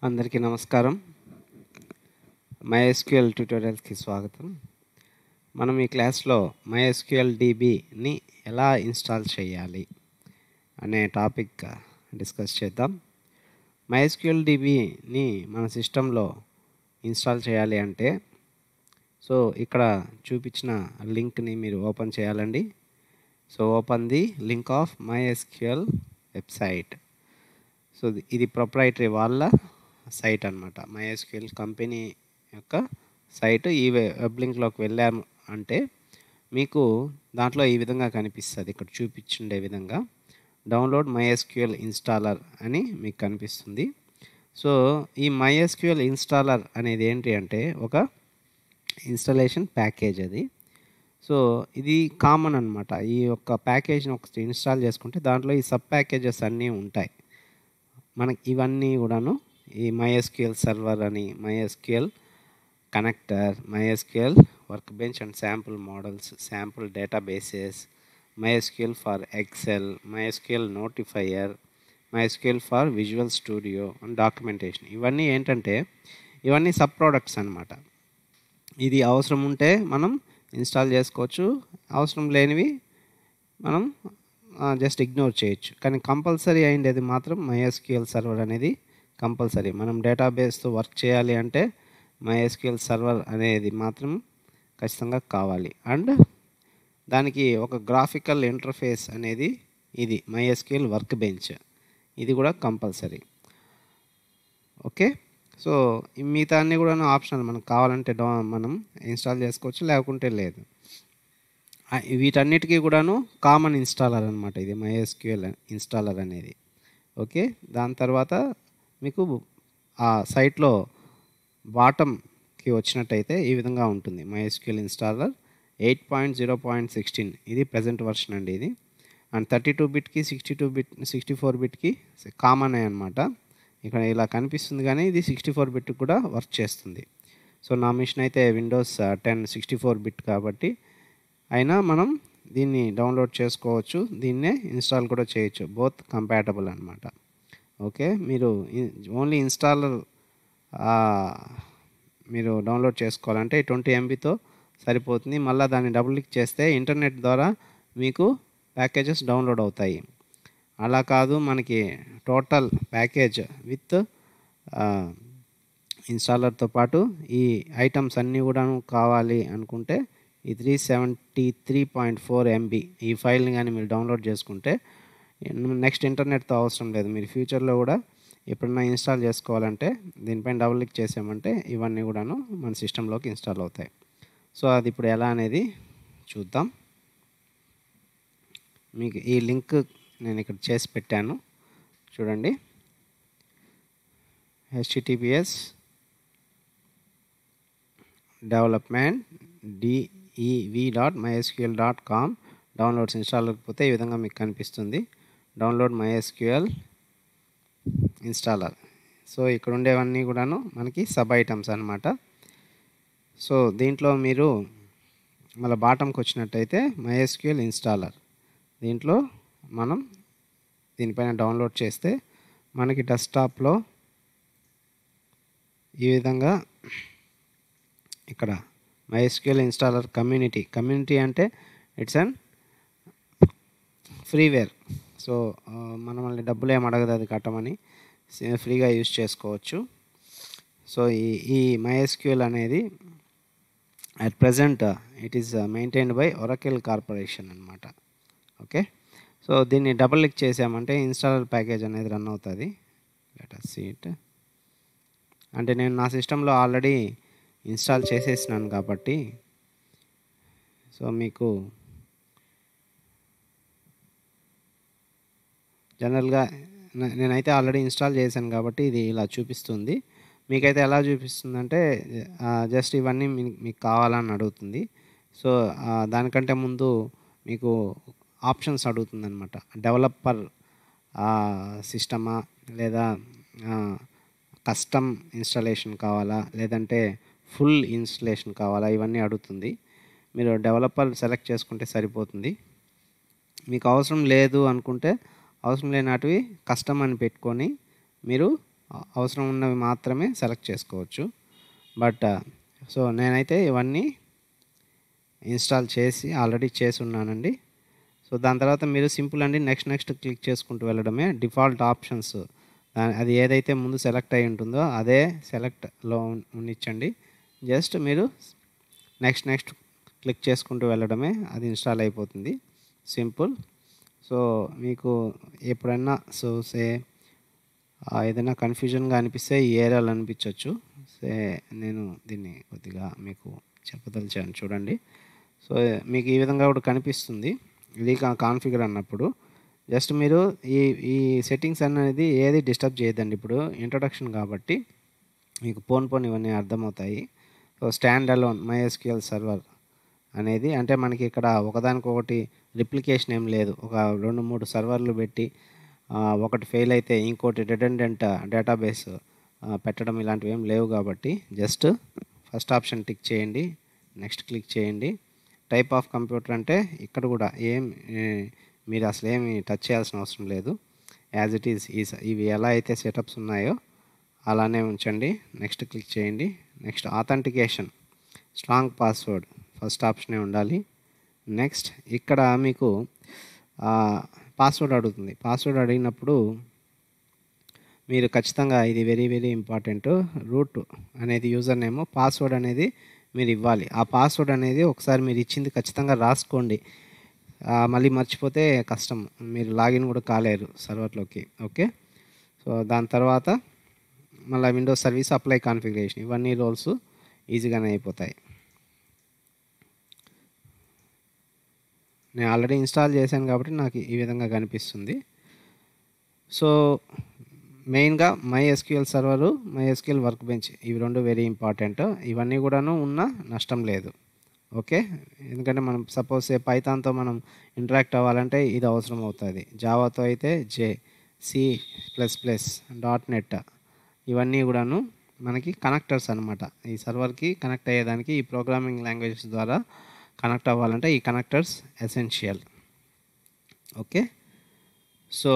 అందరికీ నమస్కారం మైఎస్క్యూఎల్ ట్యూటోరియల్స్కి స్వాగతం మనం ఈ క్లాస్లో మైఎస్క్యూఎల్ డీబీని ఎలా ఇన్స్టాల్ చేయాలి అనే టాపిక్ డిస్కస్ చేద్దాం మైఎస్క్యూఎల్ డీబీని మన సిస్టంలో ఇన్స్టాల్ చేయాలి అంటే సో ఇక్కడ చూపించిన లింక్ని మీరు ఓపెన్ చేయాలండి so open the link of MySQL website so ఇది ప్రొప్రైటరీ వాళ్ళ సైట్ అనమాట మైఎస్క్యూఎల్ కంపెనీ యొక్క సైట్ ఈ వెబ్ లింక్లోకి వెళ్ళాము అంటే మీకు దాంట్లో ఈ విధంగా కనిపిస్తుంది ఇక్కడ చూపించుండే విధంగా డౌన్లోడ్ మైఎస్క్యూఎల్ ఇన్స్టాలర్ అని మీకు కనిపిస్తుంది సో ఈ మైఎస్క్యూఎల్ ఇన్స్టాలర్ అనేది ఏంటి అంటే ఒక ఇన్స్టాలేషన్ ప్యాకేజ్ అది సో ఇది కామన్ అనమాట ఈ యొక్క ప్యాకేజ్ని ఒకటి ఇన్స్టాల్ చేసుకుంటే దాంట్లో ఈ సబ్ ప్యాకేజెస్ అన్నీ ఉంటాయి మనకి ఇవన్నీ కూడాను ఈ మైఎస్క్యూఎల్ సర్వర్ అని MySQL connector MySQL workbench and sample models sample databases MySQL for Excel MySQL notifier MySQL for visual studio and documentation ఇవన్నీ ఏంటంటే ఇవన్నీ సబ్ ప్రోడక్ట్స్ అనమాట ఇది అవసరం ఉంటే మనం ఇన్స్టాల్ చేసుకోవచ్చు అవసరం లేనివి మనం జస్ట్ ఇగ్నోర్ చేయొచ్చు కానీ కంపల్సరీ అయిండేది మాత్రం మైఎస్క్యూఎల్ సర్వర్ అనేది కంపల్సరీ మనం డేటాబేస్తో వర్క్ చేయాలి అంటే మైఎస్క్యూఎల్ సర్వర్ అనేది మాత్రం ఖచ్చితంగా కావాలి అండ్ దానికి ఒక గ్రాఫికల్ ఇంటర్ఫేస్ అనేది ఇది మైఎస్క్యూఎల్ వర్క్ బెంచ్ ఇది కూడా కంపల్సరీ ఓకే సో మిగతా అన్నీ కూడా ఆప్షనల్ మనకు కావాలంటే డౌ మనం ఇన్స్టాల్ చేసుకోవచ్చు లేకుంటే లేదు వీటన్నిటికీ కూడాను కామన్ ఇన్స్టాలర్ అనమాట ఇది మైఎస్క్యూఎల్ ఇన్స్టాలర్ అనేది ఓకే దాని తర్వాత మీకు ఆ సైట్లో బాటమ్కి వచ్చినట్టయితే ఈ విధంగా ఉంటుంది MySQL installer eight point zero point sixteen ఇది ప్రజెంట్ వర్షన్ అండి ఇది అండ్ థర్టీ టూ బిట్కి sixty two bit sixty four బిట్కి కామన్ అనమాట ఇక్కడ ఇలా కనిపిస్తుంది కానీ ఇది సిక్స్టీ ఫోర్ బిట్ కూడా వర్క్ చేస్తుంది సో నా మిషన్ అయితే Windows ten sixty four bit కాబట్టి అయినా మనం దీన్ని డౌన్లోడ్ చేసుకోవచ్చు దీన్నే ఇన్స్టాల్ కూడా చేయొచ్చు బోత్ కంపాటబుల్ అనమాట ఓకే మీరు ఓన్లీ ఇన్స్టాలర్ మీరు డౌన్లోడ్ చేసుకోవాలంటే ట్వంటీ ఎంబీతో సరిపోతుంది మళ్ళీ దాన్ని డబుల్ క్లిక్ చేస్తే ఇంటర్నెట్ ద్వారా మీకు ప్యాకేజెస్ డౌన్లోడ్ అవుతాయి అలా కాదు మనకి టోటల్ ప్యాకేజ్ విత్ ఇన్స్టాలర్తో పాటు ఈ ఐటమ్స్ అన్నీ కూడా కావాలి అనుకుంటే ఈ three seventy three point four MB ఈ ఫైల్ని కానీ మీరు డౌన్లోడ్ చేసుకుంటే నెక్స్ట్ ఇంటర్నెట్తో అవసరం లేదు మీరు ఫ్యూచర్లో కూడా ఎప్పుడన్నా ఇన్స్టాల్ చేసుకోవాలంటే దీనిపైన డబుల్ క్లిక్ చేసామంటే ఇవన్నీ కూడాను మన సిస్టంలోకి ఇన్స్టాల్ అవుతాయి సో అది ఇప్పుడు ఎలా అనేది చూద్దాం మీకు ఈ లింక్ నేను ఇక్కడ చేసి పెట్టాను చూడండి HTTPS development DEV dot MySQL dot com downloads install అయిపోతే ఈ విధంగా మీకు కనిపిస్తుంది డౌన్లోడ్ మైఎస్క్యూఎల్ ఇన్స్టాలర్ సో ఇక్కడ ఉండేవన్నీ కూడాను మనకి సబ్ ఐటమ్స్ అనమాట సో దీంట్లో మీరు మళ్ళీ బాటంకి వచ్చినట్టయితే మైఎస్క్యూఎల్ ఇన్స్టాలర్ దీంట్లో మనం దీనిపైన డౌన్లోడ్ చేస్తే మనకి డెస్క్టాప్లో ఈ విధంగా ఇక్కడ మైఎస్క్యూఎల్ ఇన్స్టాలర్ కమ్యూనిటీ కమ్యూనిటీ అంటే ఇట్స్ అన్ ఫ్రీవేర్ సో మన మళ్ళీ డబ్బులు ఏం అడగదు అది కట్టమని ఫ్రీగా యూజ్ చేసుకోవచ్చు సో ఈ ఈ మైఎస్క్యూఎల్ అనేది at present it is maintained by Oracle corporation అనమాట ఓకే సో దీన్ని డబుల్ క్లిక్ చేసామంటే ఇన్స్టాలర్ ప్యాకేజ్ అనేది రన్ అవుతుంది లెటర్ సీట్ అంటే నేను నా సిస్టంలో ఆల్రెడీ ఇన్స్టాల్ చేసేసినాను కాబట్టి సో మీకు జనరల్గా నేనైతే ఆల్రెడీ ఇన్స్టాల్ చేశాను కాబట్టి ఇది ఇలా చూపిస్తుంది మీకైతే ఎలా చూపిస్తుంది అంటే జస్ట్ ఇవన్నీ మీకు కావాలని అడుగుతుంది సో దానికంటే ముందు మీకు ఆప్షన్స్ అడుగుతుంది అనమాట డెవలపర్ సిస్టమా లేదా కస్టమ్ ఇన్స్టాలేషన్ కావాలా లేదంటే ఫుల్ ఇన్స్టలేషన్ కావాలా ఇవన్నీ అడుగుతుంది మీరు డెవలపర్ సెలెక్ట్ చేసుకుంటే సరిపోతుంది మీకు అవసరం లేదు అనుకుంటే అవసరం లేనటివి కస్టమ్ అని పెట్టుకొని మీరు అ- అవసరం ఉన్నవి మాత్రమే సెలెక్ట్ చేసుకోవచ్చు బట్ సో నేనైతే ఇవన్నీ ఇన్స్టాల్ చేసి ఆల్రెడీ చేసి ఉన్నానండి సో దాని తర్వాత మీరు సింపుల్ అండి నెక్స్ట్ నెక్స్ట్ క్లిక్ చేసుకుంటూ వెళ్ళడమే డిఫాల్ట్ ఆప్షన్స్ దాని అది ఏదైతే ముందు సెలెక్ట్ అయి ఉంటుందో అదే సెలెక్ట్లో ఉన్నిచ్చండి జస్ట్ మీరు నెక్స్ట్ నెక్స్ట్ క్లిక్ చేసుకుంటూ వెళ్ళడమే అది ఇన్స్టాల్ అయిపోతుంది సింపుల్ సో మీకు ఎప్పుడైనా సో సే ఆ, ఏదైనా కన్ఫ్యూజన్గా అనిపిస్తే ఈ ఏరియాలో అనిపించవచ్చు సే నేను దీన్ని కొద్దిగా మీకు చెప్పదలిచాను చూడండి సో మీకు ఈ విధంగా కూడా కనిపిస్తుంది ఇది కాన్ఫిగర్ అన్నప్పుడు జస్ట్ మీరు ఈ ఈ సెట్టింగ్స్ అనేది ఏది డిస్టర్బ్ చేయదండి ఇప్పుడు ఇంట్రొడక్షన్ కాబట్టి మీకు పోన్ పోన్ ఇవన్నీ అర్థమవుతాయి so stand alone MySQL server అనేది అంటే మనకి ఇక్కడ ఒకదానికొకటి రిప్లికేషన్ ఏం లేదు ఒక రెండు మూడు సర్వర్లు పెట్టి ఆ, ఒకటి ఫెయిల్ అయితే ఇంకోటి రిడెండెంట్ డేటాబేస్ పెట్టడం ఇలాంటివి ఏం లేవు కాబట్టి జస్ట్ ఫస్ట్ ఆప్షన్ టిక్ చేయండి నెక్స్ట్ క్లిక్ చేయండి టైప్ ఆఫ్ కంప్యూటర్ అంటే ఇక్కడ కూడా ఏం ఏ, మీరు అసలు ఏమి టచ్ చేయాల్సిన అవసరం లేదు యాజ్ ఇట్ ఈస్ ఈ స- ఇవి ఎలా అయితే సెటప్స్ ఉన్నాయో అలానే ఉంచండి నెక్స్ట్ క్లిక్ చేయండి next authentication strong password first ఆప్షనే ఉండాలి నెక్స్ట్ ఇక్కడ మీకు పాస్వర్డ్ అడుగుతుంది పాస్వర్డ్ అడిగినప్పుడు మీరు ఖచ్చితంగా ఇది వెరీ వెరీ ఇంపార్టెంట్ రూట్ అనేది యూజర్ నేమ్ పాస్వర్డ్ అనేది మీరు ఇవ్వాలి ఆ పాస్వర్డ్ అనేది ఒకసారి మీరు ఇచ్చింది ఖచ్చితంగా రాసుకోండి ఆ, మళ్ళీ మర్చిపోతే కష్టం మీరు లాగిన్ కూడా కాలేరు సర్వర్లోకి ఓకే సో దాని తర్వాత మళ్ళీ విండోస్ సర్వీస్ అప్లై కాన్ఫిగరేషన్ ఇవన్నీ రోల్స్ ఈజీగానే అయిపోతాయి నేను ఆల్రెడీ ఇన్స్టాల్ చేశాను కాబట్టి నాకు ఈ విధంగా కనిపిస్తుంది సో మెయిన్గా MySQL server MySQL workbench ఇవి రెండు వెరీ ఇంపార్టెంట్ ఇవన్నీ కూడాను ఉన్నా నష్టం లేదు ఓకే ఎందుకంటే మనం సపోజ్ పైథాన్తో మనం ఇంటరాక్ట్ అవ్వాలంటే ఇది అవసరం అవుతుంది జావాతో అయితే J C plus plus dot net ఇవన్నీ కూడాను మనకి కనెక్టర్స్ అనమాట ఈ సర్వర్కి కనెక్ట్ అయ్యేదానికి ఈ ప్రోగ్రామింగ్ లాంగ్వేజెస్ ద్వారా కనెక్ట్ అవ్వాలంటే ఈ కనెక్టర్స్ ఎసెన్షియల్ ఓకే సో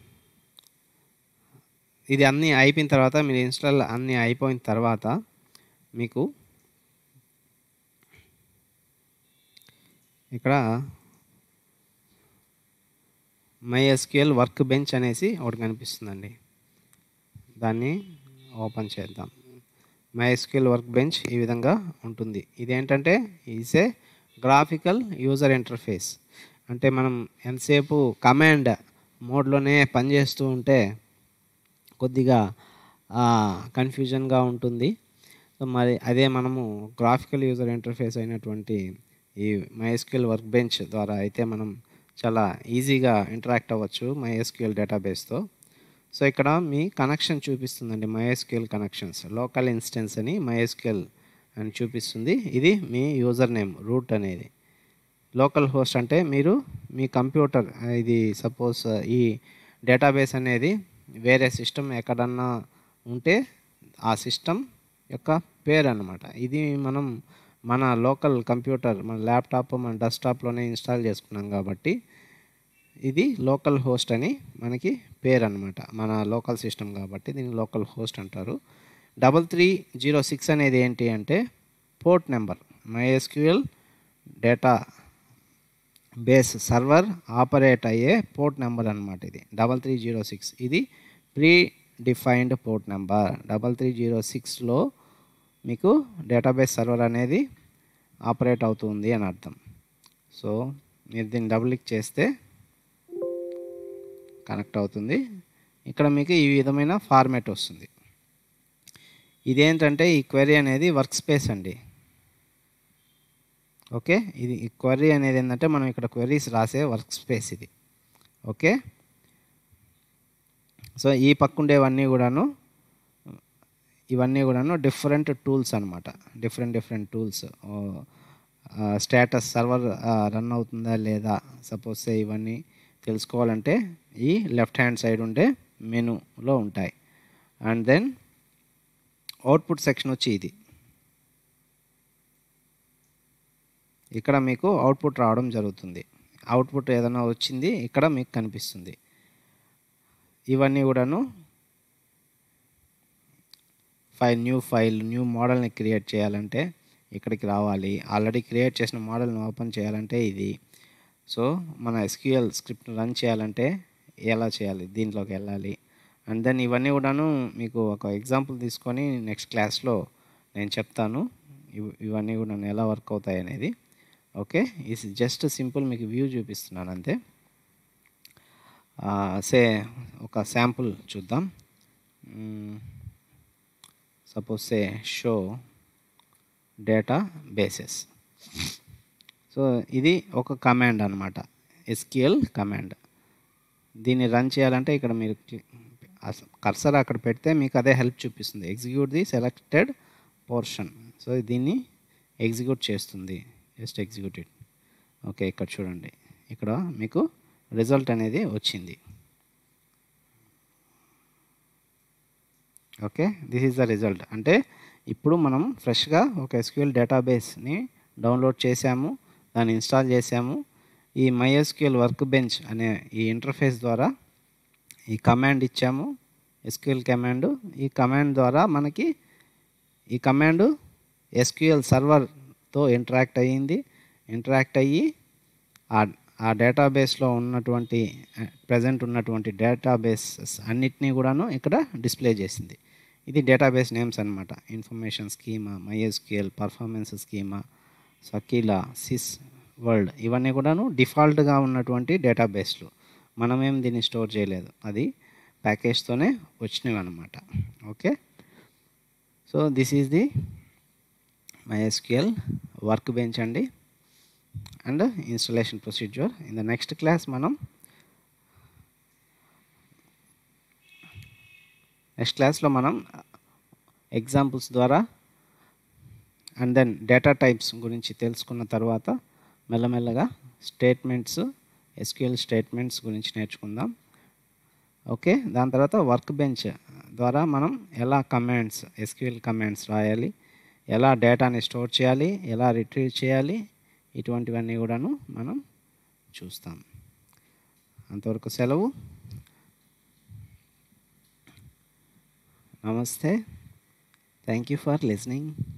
ఇది అన్నీ అయిపోయిన తర్వాత మీరు ఇన్స్టాల్ అన్నీ అయిపోయిన తర్వాత మీకు ఇక్కడ మై ఎస్క్యూఎల్ వర్క్ బెంచ్ అనేసి ఒకటి కనిపిస్తుందండి దాన్ని ఓపెన్ చేద్దాం మై ఎస్క్యూఎల్ వర్క్ బెంచ్ ఈ విధంగా ఉంటుంది ఇదేంటంటే is a graphical user interface అంటే మనం ఎంతసేపు కమాండ్ మోడ్లోనే పనిచేస్తూ ఉంటే కొద్దిగా కన్ఫ్యూజన్గా ఉంటుంది సో మరి అదే మనము గ్రాఫికల్ యూజర్ ఇంటర్ఫేస్ అయినటువంటి ఈ మైఎస్క్యూఎల్ వర్క్ బెంచ్ ద్వారా అయితే మనం చాలా ఈజీగా ఇంటరాక్ట్ అవ్వచ్చు మైఎస్క్యూఎల్ డేటాబేస్తో సో ఇక్కడ మీ కనెక్షన్ చూపిస్తుందండి మైఎస్క్యూఎల్ కనెక్షన్స్ లోకల్ ఇన్స్టెన్స్ అని మైఎస్క్యూఎల్ అని చూపిస్తుంది ఇది మీ యూజర్ నేమ్ రూట్ అనేది లోకల్ హోస్ట్ అంటే మీరు మీ కంప్యూటర్ ఇది సపోజ్ ఈ డేటాబేస్ అనేది వేరే సిస్టమ్ ఎక్కడన్నా ఉంటే ఆ సిస్టమ్ యొక్క పేరు అన్నమాట ఇది మనం మన లోకల్ కంప్యూటర్ మన ల్యాప్టాప్ మన డెస్క్టాప్లోనే ఇన్స్టాల్ చేసుకున్నాం కాబట్టి ఇది లోకల్ హోస్ట్ అని మనకి పేరు అనమాట మన లోకల్ సిస్టమ్ కాబట్టి దీన్ని లోకల్ హోస్ట్ అంటారు డబల్ త్రీ జీరో సిక్స్ అనేది ఏంటి అంటే port number MySQL data base server operate అయ్యే పోర్ట్ నెంబర్ అనమాట ఇది డబల్ త్రీ జీరో సిక్స్ ఇది predefined port number double three zero సిక్స్లో మీకు డేటాబేస్ సర్వర్ అనేది ఆపరేట్ అవుతుంది అని అర్థం సో మీరు దీన్ని డబుల్ క్లిక్ చేస్తే కనెక్ట్ అవుతుంది ఇక్కడ మీకు ఈ విధమైన ఫార్మేట్ వస్తుంది ఇదేంటంటే ఈ క్వెరీ అనేది వర్క్ స్పేస్ అండి ఓకే ఇది ఈ క్వరీ అనేది ఏంటంటే మనం ఇక్కడ క్వెరీస్ రాసే వర్క్ స్పేస్ ఇది ఓకే సో ఈ పక్క ఉండేవన్నీ కూడాను ఇవన్నీ కూడాను డిఫరెంట్ టూల్స్ అనమాట different different tools status server run అవుతుందా లేదా సపోజ్ ఇవన్నీ తెలుసుకోవాలంటే ఈ లెఫ్ట్ హ్యాండ్ సైడ్ ఉండే మెనూలో ఉంటాయి అండ్ దెన్ అవుట్పుట్ సెక్షన్ వచ్చి ఇది ఇక్కడ మీకు అవుట్పుట్ రావడం జరుగుతుంది అవుట్పుట్ ఏదైనా వచ్చింది ఇక్కడ మీకు కనిపిస్తుంది ఇవన్నీ కూడాను ఫైల్ న్యూ ఫైల్ న్యూ మోడల్ని క్రియేట్ చేయాలంటే ఇక్కడికి రావాలి ఆల్రెడీ క్రియేట్ చేసిన మోడల్ని ఓపెన్ చేయాలంటే ఇది సో మన ఎస్క్యూఎల్ స్క్రిప్ట్ రన్ చేయాలంటే ఎలా చేయాలి దీంట్లోకి వెళ్ళాలి అండ్ దెన్ ఇవన్నీ కూడాను మీకు ఒక ఎగ్జాంపుల్ తీసుకొని నెక్స్ట్ క్లాస్లో నేను చెప్తాను ఇవ్- ఇవన్నీ కూడా ఎలా వర్క్ అవుతాయి అనేది ఓకే ఇది జస్ట్ సింపుల్ మీకు వ్యూ చూపిస్తున్నాను అంతే సే ఒక శాంపుల్ చూద్దాం suppose say show databases so ఇది ఒక కమాండ్ అనమాట ఎస్క్యూఎల్ కమాండ్ దీన్ని రన్ చేయాలంటే ఇక్కడ మీరు కర్సర్ అక్కడ పెడితే మీకు అదే హెల్ప్ చూపిస్తుంది execute the selected portion so దీన్ని ఎగ్జిక్యూట్ చేస్తుంది జస్ట్ ఎగ్జిక్యూట్ ఇట్ ఓకే ఇక్కడ చూడండి ఇక్కడ మీకు రిజల్ట్ అనేది వచ్చింది okay this is the result అంటే ఇప్పుడు మనం ఫ్రెష్గా ఒక ఎస్క్యూఎల్ డేటాబేస్ని డౌన్లోడ్ చేసాము దాన్ని ఇన్స్టాల్ చేసాము ఈ మైఎస్క్యూఎల్ వర్క్ బెంచ్ అనే ఈ ఇంటర్ఫేస్ ద్వారా ఈ కమాండ్ ఇచ్చాము ఎస్క్యూఎల్ కమాండ్ ఈ కమాండ్ ద్వారా మనకి ఈ కమాండ్ ఎస్క్యూఎల్ సర్వర్తో ఇంటరాక్ట్ అయ్యింది ఇంటరాక్ట్ అయ్యి ఆ ఆ డేటాబేస్లో ఉన్నటువంటి ప్రజెంట్ ఉన్నటువంటి డేటాబేసెస్ అన్నిటినీ కూడాను ఇక్కడ డిస్ప్లే చేసింది ఇది డేటాబేస్ నేమ్స్ అనమాట information schema MySQL performance schema sakila sys world ఇవన్నీ కూడాను డిఫాల్ట్గా ఉన్నటువంటి డేటాబేస్లు మనమేం దీన్ని స్టోర్ చేయలేదు అది ప్యాకేజ్తోనే వచ్చినవి అనమాట okay so this is the MySQL workbench అండి and installation procedure in the next class మనం నెక్స్ట్ క్లాస్లో మనం ఎగ్జాంపుల్స్ ద్వారా అండ్ దెన్ డేటా టైప్స్ గురించి తెలుసుకున్న తర్వాత మెల్లమెల్లగా స్టేట్మెంట్స్ ఎస్క్యూఎల్ స్టేట్మెంట్స్ గురించి నేర్చుకుందాం ఓకే దాని తర్వాత వర్క్ బెంచ్ ద్వారా మనం ఎలా కమాండ్స్ ఎస్క్యూఎల్ కమాండ్స్ రాయాలి ఎలా డేటాని స్టోర్ చేయాలి ఎలా రిట్రీవ్ చేయాలి ఇటువంటివన్నీ కూడాను మనం చూస్తాం అంతవరకు సెలవు నమస్తే థ్యాంక్ యూ ఫర్ లిసనింగ్